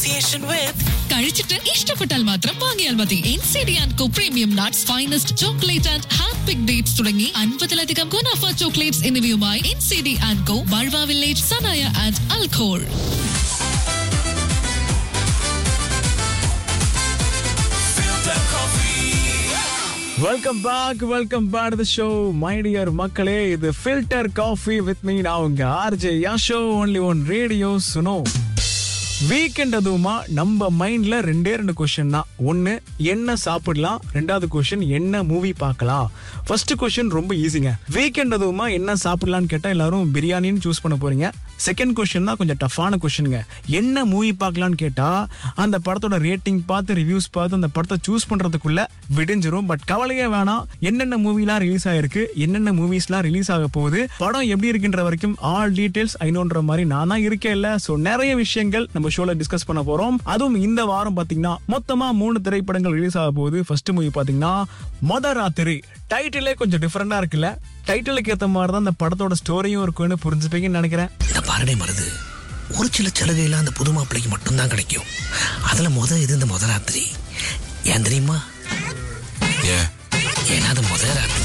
association with കഴിച്ചിട്ട് ഇഷ്ടപ്പെട്ടാൽ മാത്രം വാങ്ങിയാൽ മതി N C D and co premium nuts finest chocolate and hand pick dates തുടങ്ങി അൻപതിലധികം ഗുണാഫ ചോക്ലേറ്റ്സ് എന്നിവയുമായി N C D and co ബൾവ വില്ലേജ് സനായ ആൻഡ് അൽഖോൾ Filter Coffee. Welcome back welcome back to show my dear மக்களே இது filter coffee with me நான் உங்க RJ Yasho only one radio Suno weekend அதுவுமா நம்ம மைண்ட்ல ரெண்டே ரெண்டு கொஸ்டின் தான் ஒன்னு என்ன சாப்பிடலாம் ரெண்டாவது கொஸ்டின் என்ன மூவி பார்க்கலாம் ஃபர்ஸ்ட் கொஸ்டின் ரொம்ப ஈஸிங்க வீக்கெண்ட் அதுவுமா என்ன சாப்பிடலாம்னு கேட்டா எல்லாரும் பிரியாணின்னு சூஸ் பண்ண போறீங்க செகண்ட் கொஸ்டின் தான் கொஞ்சம் டஃப்பான கொஸ்டினுங்க என்ன மூவி பார்க்கலாம்னு கேட்டா அந்த படத்தோட ரேட்டிங் பார்த்து ரிவ்யூஸ் பார்த்து அந்த படத்தை சூஸ் பண்றதுக்குள்ள விடிஞ்சிரும் பட் கவலையே வேணாம் என்னென்ன மூவிலாம் ரிலீஸ் ஆயிருக்கு என்னென்ன மூவிஸ்லாம் ரிலீஸ் ஆக போகுது படம் எப்படி இருக்குன்ற வரைக்கும் ஆல் டீடைல்ஸ் ஐநோன்ற மாதிரி நான் தான் இருக்கேன் இல்ல சோ நிறைய விஷயங்கள் நம்ம ஷோல டிஸ்கஸ் பண்ண போறோம் அதுவும் இந்த வாரம் பாத்தீங்கன்னா மொத்தமா மூணு திரைப்படங்கள் ரிலீஸ் ஆக போகுது ஃபர்ஸ்ட் மூவி பாத்தீங்கன்னா மொத ராத்திரி டைட்டிலே கொஞ்சம் டிஃபரெண்டா இருக்குல்ல டைட்டிலுக்கு ஏத்த மாதிரி தான் அந்த படத்தோட ஸ்டோரியும் இருக்குன்னு புரிஞ்சுப்பீங்கன்னு நினைக்கிறேன் இந்த பாரடை மருது ஒரு சில சலுகைலாம் அந்த புது மாப்பிள்ளைக்கு மட்டும்தான் கிடைக்கும் அதுல முத இது இந்த முத ராத்திரி ஏன் தெரியுமா ஏன் ஏன்னா அது முத ராத்திரி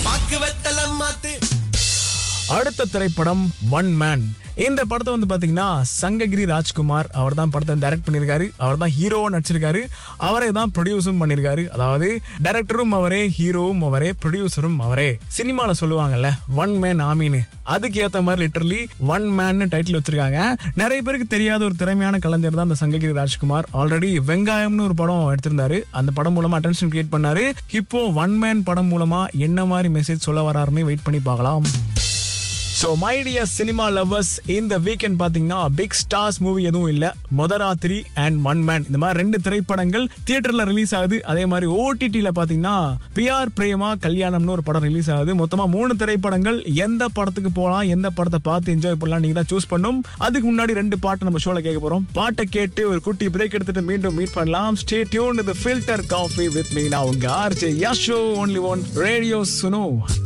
அடுத்த திரைப்படம் ஒன் மேன் இந்த படத்தை வந்து பாத்தீங்கன்னா சங்ககிரி ராஜ்குமார் அவர் தான் படத்தை டைரக்ட் பண்ணியிருக்காரு அவர் தான் ஹீரோவா நடிச்சிருக்காரு அவரே தான் ப்ரொடியூஸும் பண்ணியிருக்காரு அதாவது டைரக்டரும் அவரே ஹீரோவும் அவரே ப்ரொடியூசரும் அவரே சினிமால சொல்லுவாங்கல்ல ஒன் மேன் ஆமீனு அதுக்கு ஏத்த மாதிரி லிட்டரலி ஒன் மேன் டைட்டில் வச்சிருக்காங்க நிறைய பேருக்கு தெரியாத ஒரு திறமையான கலைஞர் தான் அந்த சங்ககிரி ராஜ்குமார் ஆல்ரெடி வெங்காயம்னு ஒரு படம் எடுத்திருந்தாரு அந்த படம் மூலமா அட்டென்ஷன் கிரியேட் பண்ணாரு இப்போ ஒன் மேன் படம் மூலமா என்ன மாதிரி மெசேஜ் சொல்ல வராருன்னு வெயிட் பண்ணி பார்க்கலாம் so my dear cinema lovers இந்த வீக்கெண்ட் பார்த்தீங்கன்னா பிக் ஸ்டார்ஸ் மூவி எதுவும் இல்லை மொதராத்திரி அண்ட் ஒன் மேன் இந்த மாதிரி ரெண்டு திரைப்படங்கள் தியேட்டரில் ரிலீஸ் ஆகுது அதே மாதிரி ஓடிடியில் பார்த்தீங்கன்னா பிஆர் பிரேமா கல்யாணம்னு ஒரு படம் ரிலீஸ் ஆகுது மொத்தமாக மூணு திரைப்படங்கள் எந்த படத்துக்கு போகலாம் எந்த படத்தை பார்த்து என்ஜாய் பண்ணலாம் நீங்கள் தான் சூஸ் பண்ணும் அதுக்கு முன்னாடி ரெண்டு பாட்டு நம்ம ஷோவில் கேட்க போகிறோம் பாட்டை கேட்டு ஒரு குட்டி பிரேக் எடுத்துட்டு மீண்டும் மீட் பண்ணலாம் ஸ்டே டியூன் இது ஃபில்டர் காஃபி வித் மீ நான் உங்க RJ Yasho only one radio சுனோ